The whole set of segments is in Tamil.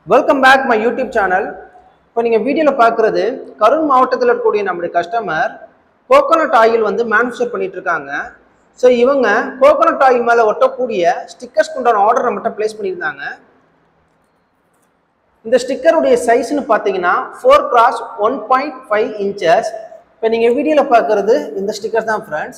welcome back my YouTube channel இப்போ நீங்கள் வீடியோவில் பார்க்குறது கரூர் மாவட்டத்தில் இருக்கக்கூடிய நம்முடைய கஸ்டமர் கோகோனட் ஆயில் வந்து மேனுஃபேக்சர் பண்ணிட்டு இருக்காங்க ஸோ இவங்க கோகோனட் ஆயில் மேலே ஒட்டக்கூடிய ஸ்டிக்கர்ஸ்க்கு உண்டான ஆர்டர் நம்மகிட்ட ப்ளேஸ் பண்ணியிருந்தாங்க இந்த ஸ்டிக்கருடைய சைஸ்னு பார்த்தீங்கன்னா four cross one point five inches இப்போ நீங்கள் வீடியோவில் பார்க்குறது இந்த ஸ்டிக்கர்ஸ் தான் ஃப்ரெண்ட்ஸ்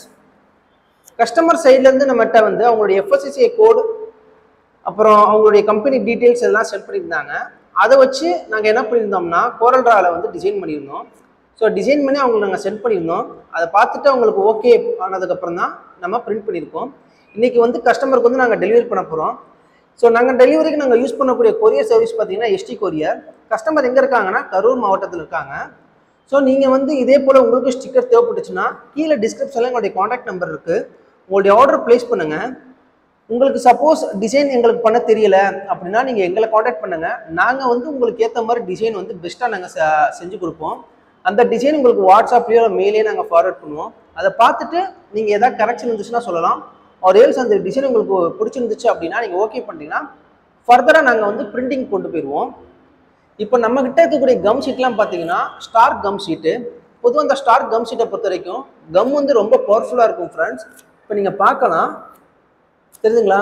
கஸ்டமர் சைட்லேருந்து நம்மகிட்ட வந்து அவங்களுடைய எஃப்எஸ்சிசிஐ கோடு அப்புறம் அவங்களுடைய கம்பெனி டீட்டெயில்ஸ் எல்லாம் சென்ட் பண்ணியிருந்தாங்க அதை வச்சு நாங்கள் என்ன பண்ணியிருந்தோம்னா கோரல் ட்ராவில் வந்து டிசைன் பண்ணியிருந்தோம் ஸோ டிசைன் பண்ணி அவங்களுக்கு நாங்கள் சென்ட் பண்ணியிருந்தோம் அதை பார்த்துட்டு அவங்களுக்கு ஓகே ஆனதுக்கப்புறம் தான் நம்ம பிரிண்ட் பண்ணியிருக்கோம் இன்றைக்கி வந்து கஸ்டமருக்கு வந்து நாங்கள் டெலிவரி பண்ண போகிறோம் ஸோ நாங்கள் டெலிவரிக்கு நாங்கள் யூஸ் பண்ணக்கூடிய கொரியர் சர்வீஸ் பார்த்தீங்கன்னா எஸ்டி கொரியர் கஸ்டமர் எங்கே இருக்காங்கன்னா கரூர் மாவட்டத்தில் இருக்காங்க ஸோ நீங்கள் வந்து இதே போல் உங்களுக்கு ஸ்டிக்கர் தேவைப்பட்டுச்சுன்னா கீழே டிஸ்கிரிப்ஷனில் எங்களுடைய காண்டாக்ட் நம்பர் இருக்குது உங்களுடைய ஆர்டர் ப்ளேஸ் பண்ணுங்கள் உங்களுக்கு சப்போஸ் டிசைன் எங்களுக்கு பண்ண தெரியல அப்படின்னா நீங்கள் எங்களை காண்டாக்ட் பண்ணுங்கள் நாங்கள் வந்து உங்களுக்கு ஏற்ற மாதிரி டிசைன் வந்து பெஸ்ட்டாக நாங்கள் செஞ்சு கொடுப்போம் அந்த டிசைன் உங்களுக்கு வாட்ஸ்அப்லேயோ மெயிலே நாங்கள் ஃபார்வர்ட் பண்ணுவோம் அதை பார்த்துட்டு நீங்கள் எதாவது கரெக்ஷன் இருந்துச்சுன்னா சொல்லலாம் ஒரு ஏல்ஸ் அந்த டிசைன் உங்களுக்கு பிடிச்சிருந்துச்சு அப்படின்னா நீங்கள் ஓகே பண்ணிட்டீங்கன்னா ஃபர்தராக நாங்கள் வந்து பிரிண்டிங் கொண்டு போயிடுவோம் இப்போ நம்ம கிட்ட இருக்கக்கூடிய கம் ஷீட்லாம் பார்த்தீங்கன்னா ஸ்டார் கம் ஷீட்டு பொதுவாக அந்த ஸ்டார் கம் ஷீட்டை பொறுத்த வரைக்கும் கம் வந்து ரொம்ப பவர்ஃபுல்லாக இருக்கும் ஃப்ரெண்ட்ஸ் இப்போ நீங்கள் பார்க்கலாம் தெரியுதுங்களா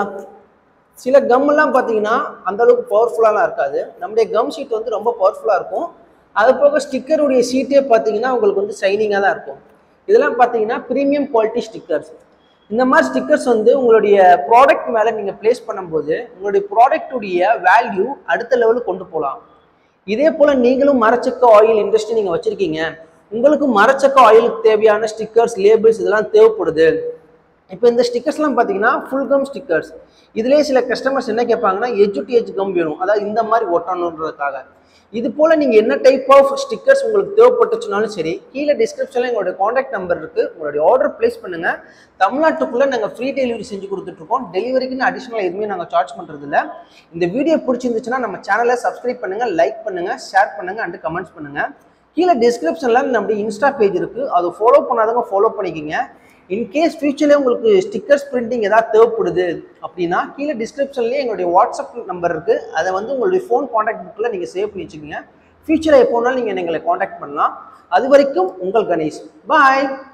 சில கம்மெல்லாம் பார்த்தீங்கன்னா அந்த அளவுக்கு பவர்ஃபுல்லாலாம் இருக்காது நம்முடைய கம் ஷீட் வந்து ரொம்ப பவர்ஃபுல்லாக இருக்கும் அது போக ஸ்டிக்கருடைய ஷீட்டே பார்த்தீங்கன்னா உங்களுக்கு வந்து ஷைனிங்காக தான் இருக்கும் இதெல்லாம் பார்த்தீங்கன்னா ப்ரீமியம் குவாலிட்டி ஸ்டிக்கர்ஸ் இந்த மாதிரி ஸ்டிக்கர்ஸ் வந்து உங்களுடைய ப்ராடக்ட் மேலே நீங்கள் ப்ளேஸ் பண்ணும்போது உங்களுடைய ப்ராடக்ட்டுடைய வேல்யூ அடுத்த லெவலுக்கு கொண்டு போகலாம் இதே போல் நீங்களும் மரச்சக்க ஆயில் இண்டஸ்ட்ரி நீங்கள் வச்சுருக்கீங்க உங்களுக்கு மரச்சக்க ஆயிலுக்கு தேவையான ஸ்டிக்கர்ஸ் லேபிள்ஸ் இதெல்லாம் தேவைப்படுது இப்போ இந்த ஸ்டிக்கர்ஸ்லாம் பார்த்தீங்கன்னா ஃபுல் கம் ஸ்டிக்கர்ஸ் இதுலேயே சில கஸ்டமர்ஸ் என்ன கேட்பாங்கன்னா எஜ் டு எஜ் கம் வேணும் அதாவது இந்த மாதிரி ஒட்டணுன்றதுக்காக இது போல் நீங்கள் என்ன டைப் ஆஃப் ஸ்டிக்கர்ஸ் உங்களுக்கு தேவைப்பட்டுச்சுனாலும் சரி கீழே டிஸ்கிரிப்ஷனில் எங்களுடைய காண்டாக்ட் நம்பர் இருக்குது உங்களுடைய ஆர்டர் ப்ளேஸ் பண்ணுங்கள் தமிழ்நாட்டுக்குள்ளே நாங்கள் ஃப்ரீ டெலிவரி செஞ்சு கொடுத்துட்ருக்கோம் டெலிவரிக்குன்னு அடிஷ்னலாக எதுவுமே நாங்கள் சார்ஜ் பண்ணுறதில்ல இந்த வீடியோ பிடிச்சிருந்துச்சுன்னா நம்ம சேனலை சப்ஸ்கிரைப் பண்ணுங்கள் லைக் பண்ணுங்கள் ஷேர் பண்ணுங்கள் அண்டு கமெண்ட்ஸ் பண்ணுங்கள் கீழே டிஸ்கிரிப்ஷனில் நம்முடைய இன்ஸ்டா பேஜ் இருக்குது அதை ஃபாலோ பண்ணாதவங்க ஃபாலோ பண்ணிக்கிங்க இன்கேஸ் ஃபியூச்சர்லேயே உங்களுக்கு ஸ்டிக்கர்ஸ் பிரிண்டிங் ஏதாவது தேவைப்படுது அப்படின்னா கீழே டிஸ்கிரிப்ஷன்லேயே எங்களுடைய வாட்ஸ்அப் நம்பர் இருக்குது அதை வந்து உங்களுடைய ஃபோன் காண்டாக்ட் புக்கில் நீங்கள் சேவ் பண்ணி வச்சுக்கோங்க ஃபியூச்சரில் எப்போனாலும் நீங்கள் எங்களை காண்டாக்ட் பண்ணலாம் அது வரைக்கும் உங்கள் கணேஷ் பாய்